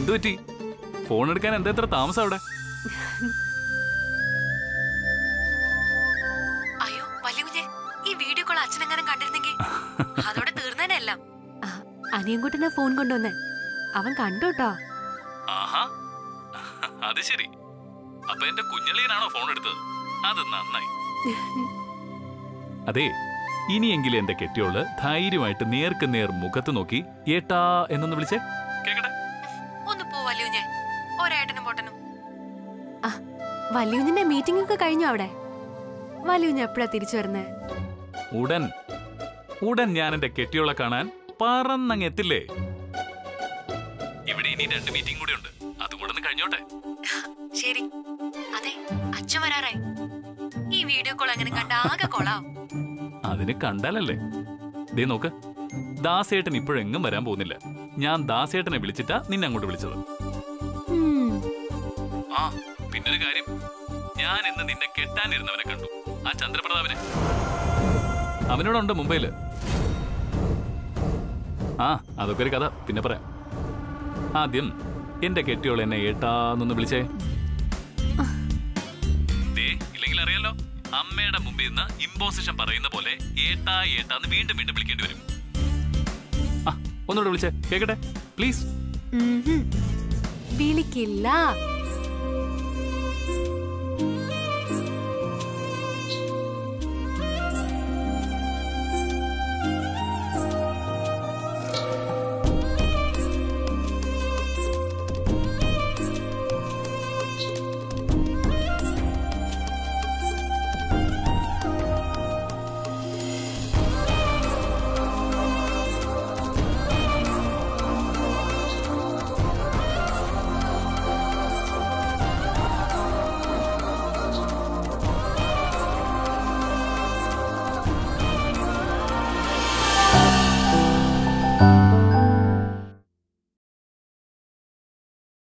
എന്തു പറ്റി ഫോൺ എടുക്കാൻ എന്താ ഇത്ര താമസം അവിടെ അയ്യോ വലിയ കുഞ്ഞെ ഈ വീഡിയോ കോൾ അച്ഛനെങ്ങാനും കണ്ടിരുന്നെങ്കിൽ അതോടെ തീർന്നേനെല്ലാം അനിയൻകുട്ടനെ ഫോൺ കൊണ്ടുവന്നേ അവൻ കണ്ടോട്ടോ ആഹാ അത് ശരി അപ്പൊ എന്റെ കുഞ്ഞളിയനാണോ ഫോൺ എടുത്തത് അത് നന്നായി അതെ ഇനിയെങ്കിലും എന്റെ കെട്ടിയോള് ധൈര്യമായിട്ട് നേർക്ക് നേർ മുഖത്ത് നോക്കി ഏട്ടാ എന്നൊന്ന് വിളിച്ചേ കേക്കട്ടെ ഒന്ന് പോ വല്യുഞ്ഞെ ഒരേട്ടനും പൊട്ടനും ആ വല്യുഞ്ഞിന്റെ മീറ്റിംഗ് ഒക്കെ കഴിഞ്ഞു അവിടെ വല്യുഞ്ഞ എപ്പോഴാ തിരിച്ചു വരുന്നേ ഉടൻ ഉടൻ ഞാൻ എന്റെ കെട്ടിയോളെ കാണാൻ പറന്നങ്ങ് എത്തില്ലേ ഇവിടെ ഇനി രണ്ട് മീറ്റിംഗ് കൂടി ഉണ്ട് അതും കൂടെ ഒന്ന് കഴിഞ്ഞോട്ടെ ശരി അതെ അച്ഛൻ വരാറായി ഈ വീഡിയോ കോൾ അങ്ങനെ കണ്ട ആകെ കൊളാവും അതിന് കണ്ടാലല്ലേ ദേ നോക്ക് ദാസേട്ടൻ ഇപ്പോഴെങ്ങും വരാൻ പോകുന്നില്ല ഞാൻ ദാസേട്ടനെ വിളിച്ചിട്ടാ നിന്നെ അങ്ങോട്ട് വിളിച്ചത് ഉം. ആ പിന്നൊരു കാര്യം ഞാൻ ഇന്ന് നിന്നെ കെട്ടാനിരുന്നവനെ കണ്ടു ആ ചന്ദ്രപ്രതാപനെ അവനോടുണ്ട് മുംബൈയില് ആ അതൊക്കെ ഒരു കഥ പിന്നെ പറയാം ആദ്യം എന്റെ കെട്ടിയോൾ എന്നെ ഏട്ടാന്നൊന്ന് വിളിച്ചേ ദേ, ഇല്ലെങ്കിൽ അറിയാലോ അമ്മയുടെ മുമ്പിൽ നിന്ന് ഇമ്പോസിഷൻ പറയുന്ന പോലെ ഏട്ടാ ഏട്ടാന്ന് വീണ്ടും വീണ്ടും വിളിക്കേണ്ടി വരും ആ ഒന്നുകൂടെ വിളിച്ചേ കേക്കട്ടെ പ്ലീസ് ഉംഹും. വിളിക്കില്ല